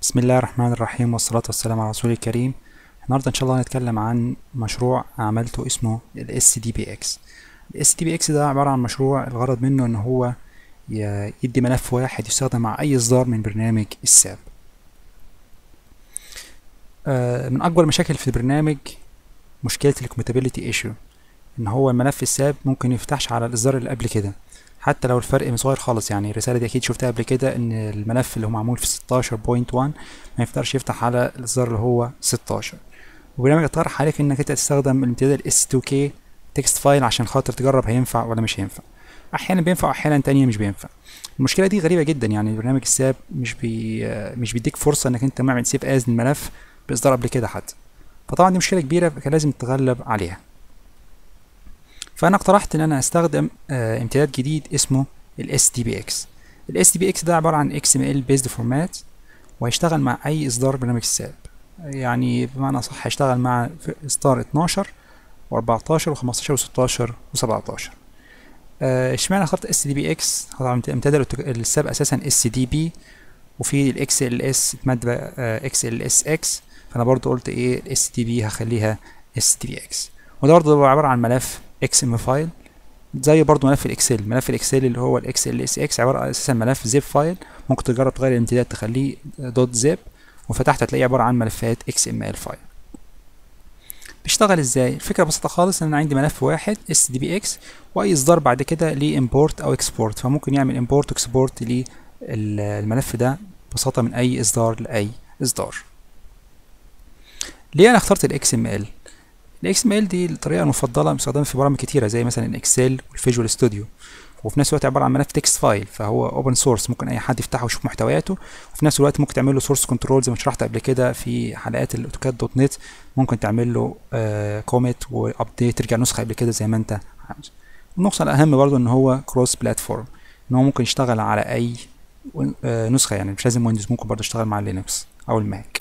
بسم الله الرحمن الرحيم والصلاة والسلام على رسول الكريم النهاردة إن شاء الله هنتكلم عن مشروع عملته اسمه ال SDBX ال SDBX ده عبارة عن مشروع الغرض منه إن هو ي- يدي ملف واحد يستخدم مع أي إصدار من برنامج الساب آه، من أكبر المشاكل في البرنامج مشكلة الكومباتيبلتي ايشو إن هو الملف الساب ممكن يفتحش على الإصدار اللي قبل كده حتى لو الفرق صغير خالص يعني الرسالة دي أكيد شفتها قبل كده إن الملف اللي هو معمول في 16.1 ما يقدرش يفتح على الإصدار اللي هو 16 وبرنامج اقترح عليك إنك أنت تستخدم الامتداد ال S2K تكست فايل عشان خاطر تجرب هينفع ولا مش هينفع أحيانا بينفع وأحيانا تانية مش بينفع المشكلة دي غريبة جدا يعني برنامج الساب مش بي مش بيديك فرصة إنك أنت تعمل سيف از للملف بإصدار قبل كده حتى فطبعا دي مشكلة كبيرة فكان لازم تتغلب عليها فأنا اقترحت إن أنا أستخدم آه، امتداد جديد اسمه ال SDBX ال SDBX ده عبارة عن XML based format وهيشتغل مع أي إصدار برنامج الساب يعني بمعنى صح هيشتغل مع في إصدار 12 و14 و15 و16 و17 آه، اشمعنى اخترت SDBX طبعا امتداد الأوتو- الساب أساسا SDB وفي ال XLS اتمد بقى آه، XLSX فأنا برضو قلت إيه ال SDB هخليها SDBX وده برضو عبارة عن ملف XM فايل زي برضو ملف الاكسل ملف الاكسل اللي هو الاكسل اس اكس عباره عن اساسا ملف زيب فايل ممكن تجرب تغير الامتداد تخليه دوت زيب وفتحت هتلاقيه عباره عن ملفات اكس ام ال فايل بيشتغل ازاي الفكره بسيطه خالص ان انا عندي ملف واحد اس دي بي اكس واي اصدار بعد كده ليه امبورت او اكسبورت فممكن يعمل امبورت واكسبورت للملف ده ببساطه من اي اصدار لاي اصدار ليه انا اخترت الاكس ام ال الاكس ام ال دي الطريقه المفضله مستخدمه في برامج كتيره زي مثلا الاكسل والفيجوال ستوديو وفي نفس الوقت عباره عن ملف تكست فايل فهو اوبن سورس ممكن اي حد يفتحه ويشوف محتوياته وفي نفس الوقت ممكن تعمل له سورس كنترول زي ما شرحت قبل كده في حلقات الاوتوكاد دوت نت ممكن تعمل له كوميت وابديت ترجع نسخه قبل كده زي ما انت عاوز النقطه الاهم برضو ان هو كروس بلاتفورم ان هو ممكن يشتغل على اي آه، نسخه يعني مش لازم ويندوز ممكن برضو يشتغل مع لينكس او الماك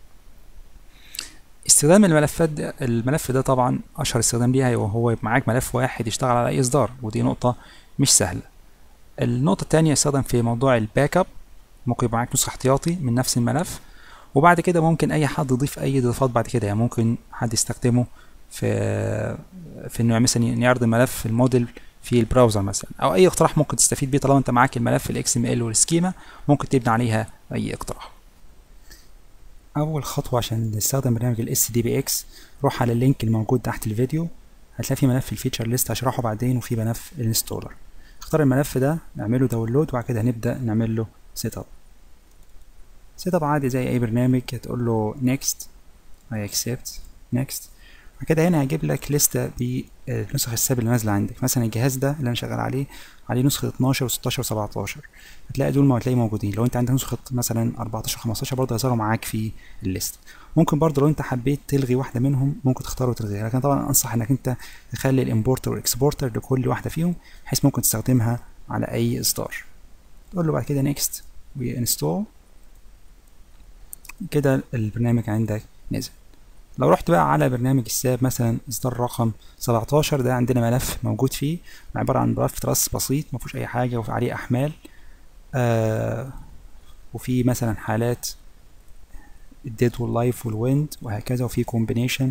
استخدام الملفات ده الملف ده طبعا اشهر استخدام ليها وهو يبقى معاك ملف واحد يشتغل على اي اصدار ودي نقطة مش سهلة النقطة التانية يستخدم في موضوع الباك اب ممكن يبقى معاك نسخة احتياطي من نفس الملف وبعد كده ممكن اي حد يضيف اي اضافات بعد كده يعني ممكن حد يستخدمه في في انه مثلا يعرض الملف الموديل في البراوزر مثلا او اي اقتراح ممكن تستفيد بيه طالما انت معاك الملف الاكس ام ال والسكيما ممكن تبني عليها اي اقتراح اول خطوه عشان نستخدم برنامج الاس دي بي اكس روح على اللينك الموجود تحت الفيديو هتلاقي في ملف الفيتشر ليست هشرحه بعدين وفي ملف الانستولر اختار الملف ده نعمله داونلود وبعد كده هنبدا نعمل له سيت اب سيت اب عادي زي اي برنامج هتقول له next I accept next بعد كده هنا هيجيب لك لستة بالنسخ الساب اللي نازلة عندك مثلا الجهاز ده اللي انا شغال عليه عليه نسخة 12 و16 و17 هتلاقي دول ما هتلاقي موجودين لو انت عندك نسخة مثلا 14 15 برضه هيظهروا معاك في الليست ممكن برضه لو انت حبيت تلغي واحدة منهم ممكن تختار وتلغيها لكن طبعا انصح انك انت تخلي الامبورتر والاكسبورتر لكل واحدة فيهم بحيث ممكن تستخدمها على اي اصدار تقول له بعد كده next وانستول كده البرنامج عندك نزل لو رحت بقى على برنامج الساب مثلا اصدار رقم 17 ده عندنا ملف موجود فيه عبارة عن ملف تراس بسيط ما فيهوش اي حاجة وعليه احمال آه وفي مثلا حالات الديد واللايف والويند وهكذا وفي كومبينيشن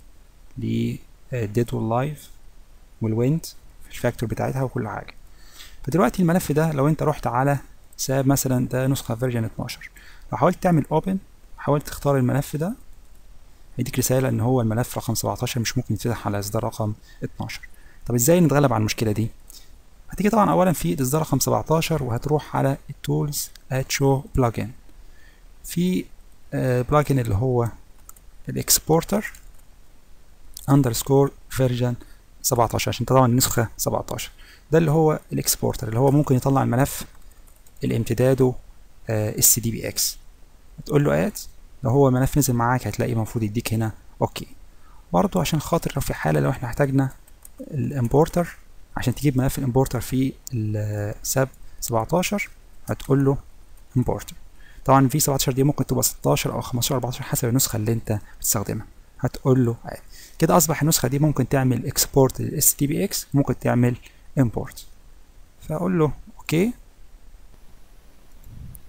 للديد واللايف والويند الفاكتور بتاعتها وكل حاجة فدلوقتي الملف ده لو انت رحت على ساب مثلا ده نسخة فيرجن 12 لو حاولت تعمل اوبن حاولت تختار الملف ده هيديك رسالة ان هو الملف رقم 17 مش ممكن يتفتح على اصدار رقم 12 طب ازاي نتغلب على المشكلة دي هتيجي طبعا اولا في الاصدار رقم 17 وهتروح على التولز ات شو بلجن في بلجن اللي هو الاكسبورتر اندرسكور فيرجن 17 عشان طبعا النسخة 17 ده اللي هو الاكسبورتر اللي هو ممكن يطلع الملف اللي امتداده اس دي بي اكس تقول له اد لو هو ملف نزل معاك هتلاقي المفروض يديك هنا اوكي برضو عشان خاطر لو في حالة لو احنا احتاجنا الامبورتر عشان تجيب ملف الامبورتر في الساب 17 هتقول له امبورتر طبعا في 17 دي ممكن تبقى 16 او 15 14 حسب النسخة اللي انت بتستخدمها هتقول له عادي كده اصبح النسخة دي ممكن تعمل اكسبورت للاس تي بي اكس ممكن تعمل امبورت فاقول له اوكي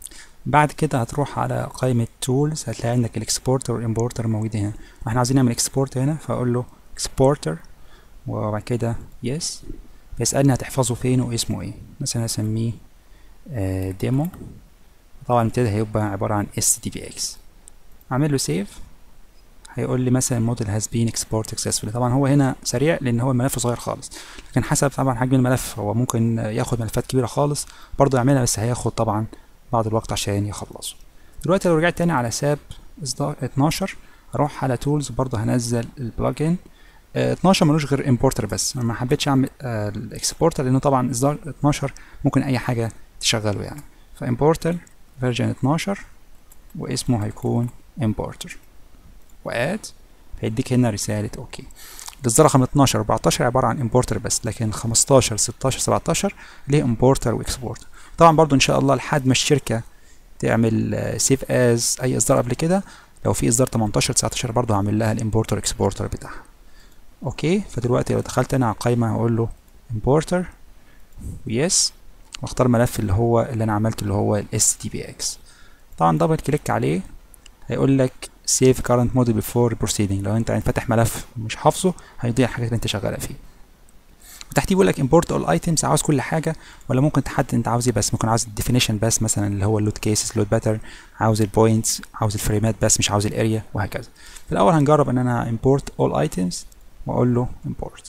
بعد كده هتروح على قائمة تولز هتلاقي عندك الاكسبورتر والامبورتر موجودة هنا احنا عايزين نعمل اكسبورت هنا فاقول له اكسبورتر وبعد كده يس يسألني هتحفظه فين واسمه ايه مثلا اسميه ديمو طبعا ابتدى هيبقى عبارة عن اس دي بي اكس اعمل له سيف هيقول لي مثلا الموديل هاز بين اكسبورت سكسسفولي طبعا هو هنا سريع لان هو الملف صغير خالص لكن حسب طبعا حجم الملف هو ممكن ياخد ملفات كبيره خالص برضه يعملها بس هياخد طبعا بعض الوقت عشان يخلصه دلوقتي لو رجعت تاني على ساب اصدار 12 اروح على تولز برضه هنزل البلجن اه 12 ملوش غير امبورتر بس انا ما حبيتش اعمل اه الاكسبورتر لانه طبعا اصدار 12 ممكن اي حاجه تشغله يعني فامبورتر فيرجن 12 واسمه هيكون امبورتر واد هيديك هنا رسالة اوكي الاصدار رقم 12 14 عبارة عن امبورتر بس لكن 15 16 17 ليه امبورتر واكسبورتر طبعا برضو ان شاء الله لحد ما الشركة تعمل سيف از اي اصدار قبل كده لو في اصدار 18 19 برضو هعمل لها الامبورتر اكسبورتر بتاعها اوكي فدلوقتي لو دخلت انا على القايمة هقول له امبورتر ويس واختار ملف اللي هو اللي انا عملته اللي هو الاس دي بي اكس طبعا دبل كليك عليه هيقول لك save current model before proceeding لو انت فاتح ملف مش حافظه هيضيع الحاجات اللي انت شغاله فيه وتحتيه بيقول لك import all items عاوز كل حاجه ولا ممكن تحدد انت عاوز ايه بس ممكن عاوز الديفينيشن بس مثلا اللي هو اللود كيسز لود باترن عاوز البوينتس عاوز الفريمات بس مش عاوز الاريا وهكذا في الاول هنجرب ان انا import all items واقول له import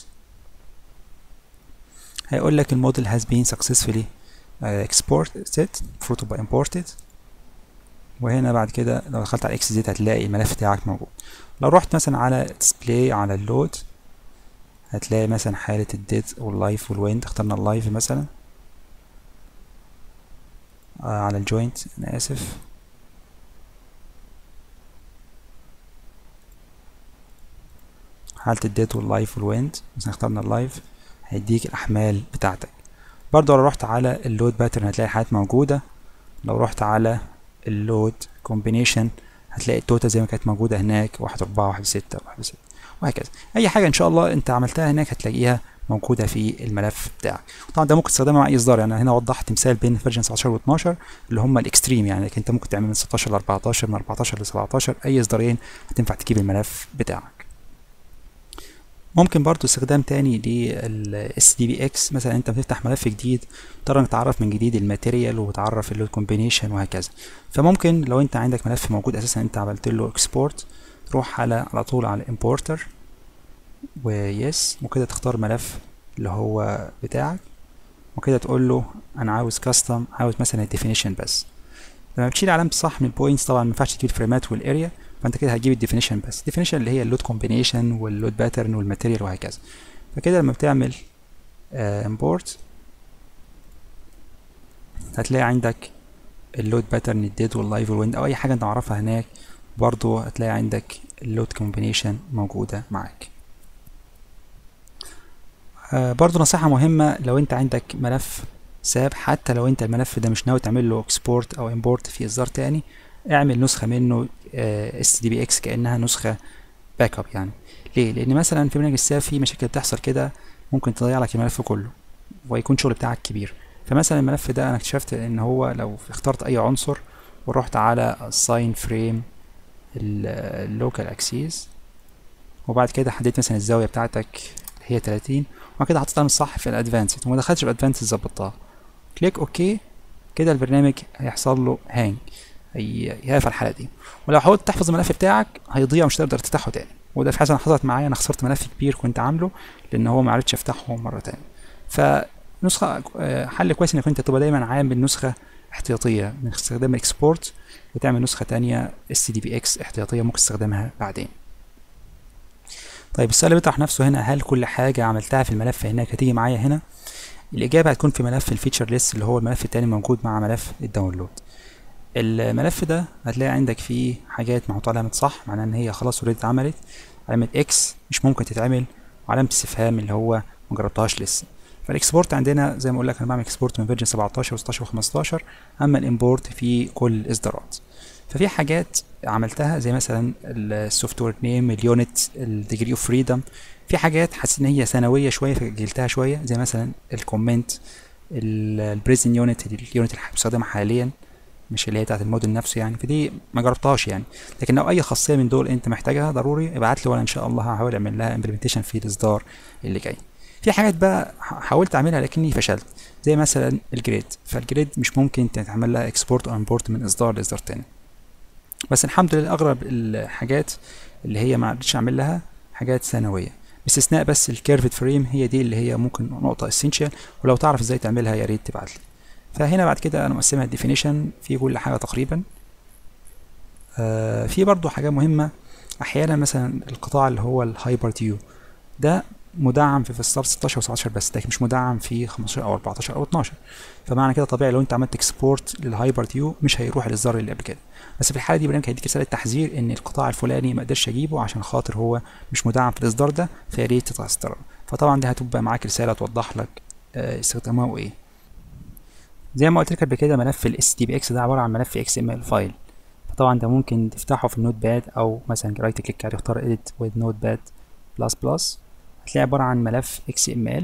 هيقول لك الموديل has been successfully uh, exported المفروض تبقى imported وهنا بعد كده لو دخلت على اكس زيت هتلاقي الملف بتاعك موجود لو رحت مثلا على ديسبلاي على اللود هتلاقي مثلا حالة الديت واللايف والويند اخترنا اللايف مثلا آه على الجوينت انا اسف حالة الديت واللايف والويند مثلا اخترنا اللايف هيديك الاحمال بتاعتك برضو لو رحت على اللود باترن هتلاقي الحاجات موجودة لو رحت على اللود كومبينيشن هتلاقي التوتال زي ما كانت موجودة هناك واحد أربعة واحد ستة واحد ستة وهكذا أي حاجة إن شاء الله أنت عملتها هناك هتلاقيها موجودة في الملف بتاعك طبعا ده ممكن تستخدمها مع أي إصدار يعني هنا وضحت مثال بين فيرجن 19 و 12 اللي هم الإكستريم يعني لكن أنت ممكن تعمل من 16 ل 14 من 14 ل 17 أي إصدارين هتنفع تجيب الملف بتاعك ممكن برضو استخدام تاني لل SDBX مثلا انت بتفتح ملف جديد تقدر تعرف من جديد الماتيريال وتعرف اللود كومبينيشن وهكذا فممكن لو انت عندك ملف موجود اساسا انت عملت له اكسبورت تروح على على طول على امبورتر ويس وكده تختار ملف اللي هو بتاعك وكده تقول له انا عاوز كاستم عاوز مثلا الديفينيشن بس لما بتشيل علامة صح من البوينتس طبعا ما ينفعش تجيب الفريمات والاريا فانت كده هتجيب الديفينيشن بس الديفينيشن اللي هي اللود كومبينيشن واللود باترن والماتيريال وهكذا فكده لما بتعمل امبورت هتلاقي عندك اللود باترن الديد واللايف والويند او اي حاجه انت معرفها هناك برضو هتلاقي عندك اللود كومبينيشن موجوده معاك آه برضو نصيحه مهمه لو انت عندك ملف ساب حتى لو انت الملف ده مش ناوي تعمل له اكسبورت او امبورت في اصدار تاني اعمل نسخه منه اس دي بي اكس كانها نسخه باك اب يعني ليه لان مثلا في برنامج الساب في مشاكل بتحصل كده ممكن تضيع لك الملف كله ويكون الشغل بتاعك كبير فمثلا الملف ده انا اكتشفت ان هو لو اخترت اي عنصر ورحت على الساين فريم اللوكال اكسيس وبعد كده حددت مثلا الزاويه بتاعتك هي 30 وبعد كده حطيتها من الصح في الادفانسد وما دخلتش في الادفانسد ظبطتها كليك اوكي كده البرنامج هيحصل له هانج هي في الحاله دي ولو حاولت تحفظ الملف بتاعك هيضيع ومش هتقدر تفتحه تاني وده في حاجه حصلت معايا انا خسرت ملف كبير كنت عامله لان هو ما عرفتش افتحه مره تاني فنسخه حل كويس انك انت تبقى دايما عامل نسخه احتياطيه من استخدام الاكسبورت وتعمل نسخه تانية اس دي بي اكس احتياطيه ممكن تستخدمها بعدين طيب السؤال اللي بيطرح نفسه هنا هل كل حاجه عملتها في الملف هناك هتيجي معايا هنا الاجابه هتكون في ملف الفيتشر ليست اللي هو الملف التاني موجود مع ملف الداونلود الملف ده هتلاقي عندك فيه حاجات محطوط علامة صح معناه ان هي خلاص اوريدي اتعملت علامة اكس مش ممكن تتعمل وعلامة استفهام اللي هو مجربتهاش لسه فالاكسبورت عندنا زي ما اقول لك انا بعمل اكسبورت من فيرجن 17 و16 و15 اما الامبورت في كل الاصدارات ففي حاجات عملتها زي مثلا السوفت وير نيم اليونت الديجري اوف فريدم في حاجات حسيت ان هي ثانويه شويه فجلتها شويه زي مثلا الكومنت البريزن يونت اليونت اللي بستخدمها حاليا مش اللي هي بتاعت الموديل نفسه يعني فدي ما جربتهاش يعني لكن لو اي خاصيه من دول انت محتاجها ضروري ابعت لي وانا ان شاء الله هحاول اعمل لها امبلمنتيشن في الاصدار اللي جاي في حاجات بقى حاولت اعملها لكني فشلت زي مثلا الجريد فالجريد مش ممكن تعمل لها اكسبورت او امبورت من اصدار لاصدار تاني بس الحمد لله اغلب الحاجات اللي هي ما قدرتش اعمل لها حاجات ثانويه باستثناء بس الكيرفد فريم هي دي اللي هي ممكن نقطه اسينشال ولو تعرف ازاي تعملها يا ريت تبعت لي فهنا بعد كده انا مقسمها الديفينيشن في كل حاجه تقريبا آه في برضو حاجه مهمه احيانا مثلا القطاع اللي هو الهايبر تيو ده مدعم في الستار 16 و17 بس لكن مش مدعم في 15 او 14 او 12 فمعنى كده طبيعي لو انت عملت اكسبورت للهايبر تيو مش هيروح للزر اللي قبل كده بس في الحاله دي برنامج هيديك رساله تحذير ان القطاع الفلاني ما قدرش اجيبه عشان خاطر هو مش مدعم في الاصدار ده فيا ريت تستر فطبعا دي هتبقى معاك رساله توضح لك استخدامها وايه زي ما قلت لك قبل كده ملف ال STPX ده عباره عن ملف XML فايل فطبعا ده ممكن تفتحه في النوت باد او مثلا رايت كليك عليه اختار edit with notepad بلس بلس هتلاقي عبارة عن ملف XML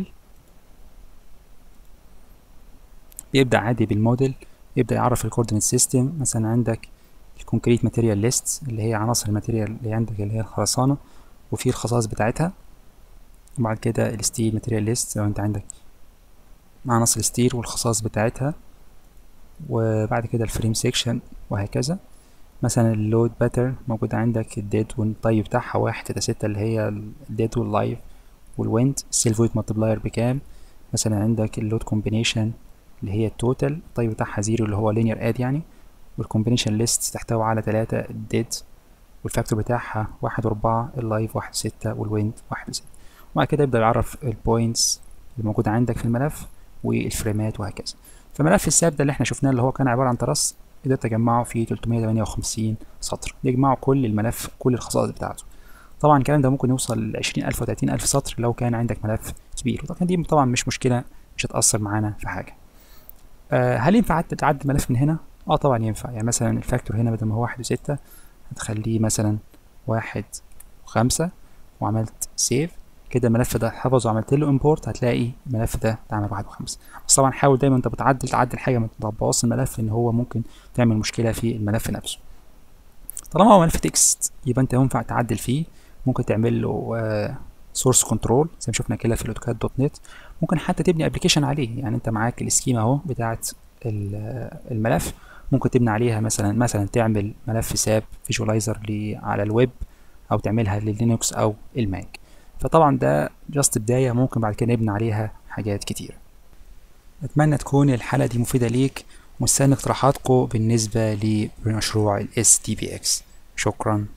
بيبدأ عادي بالموديل يبدأ يعرف الكوردينيت سيستم مثلا عندك الكونكريت ماتيريال ليست اللي هي عناصر الماتيريال اللي عندك اللي هي الخرسانة وفي الخصائص بتاعتها وبعد كده الستيل ماتيريال ليست لو انت عندك عناصر الستيل والخصائص بتاعتها وبعد كده الفريم سيكشن وهكذا مثلا اللود باتر موجود عندك الديت والطيب بتاعها واحد تلاتة ستة اللي هي الديت واللايف والويند السيلفويت مالتبلاير بكام مثلا عندك اللود كومبينيشن اللي هي التوتال الطيب بتاعها زيرو اللي هو لينير اد يعني والكومبينيشن ليست تحتوي على تلاتة الديت والفاكتور بتاعها واحد وأربعة اللايف واحد وستة والويند واحد وستة وبعد كده يبدأ يعرف البوينتس اللي موجودة عندك في الملف والفريمات وهكذا فملف الساب ده اللي احنا شفناه اللي هو كان عبارة عن ترس قدرت اجمعه في 358 سطر يجمعوا كل الملف كل الخصائص بتاعته طبعا الكلام ده ممكن يوصل ل 20000 و 30000 سطر لو كان عندك ملف كبير وطبعا دي طبعا مش مشكله مش هتاثر معانا في حاجه آه هل ينفع تعدل ملف من هنا اه طبعا ينفع يعني مثلا الفاكتور هنا بدل ما هو واحد وستة هتخليه مثلا واحد وخمسة وعملت سيف كده الملف ده حفظ وعملت له امبورت هتلاقي الملف ده اتعمل واحد وخمسة بس طبعا حاول دايما انت بتعدل تعدل حاجه ما تبوظش الملف لان هو ممكن تعمل مشكله في الملف نفسه طالما هو ملف تكست يبقى انت ينفع تعدل فيه ممكن تعمل له سورس كنترول زي ما شفنا كده في الاوتوكاد دوت نت ممكن حتى تبني ابلكيشن عليه يعني انت معاك السكيما اهو بتاعه الملف ممكن تبني عليها مثلا مثلا تعمل ملف ساب فيجواليزر على الويب او تعملها للينكس او الماك فطبعا ده جاست بدايه ممكن بعد كده نبني عليها حاجات كتير اتمنى تكون الحلقه دي مفيده ليك مستني اقتراحاتكم بالنسبه لمشروع ال SDPX شكرا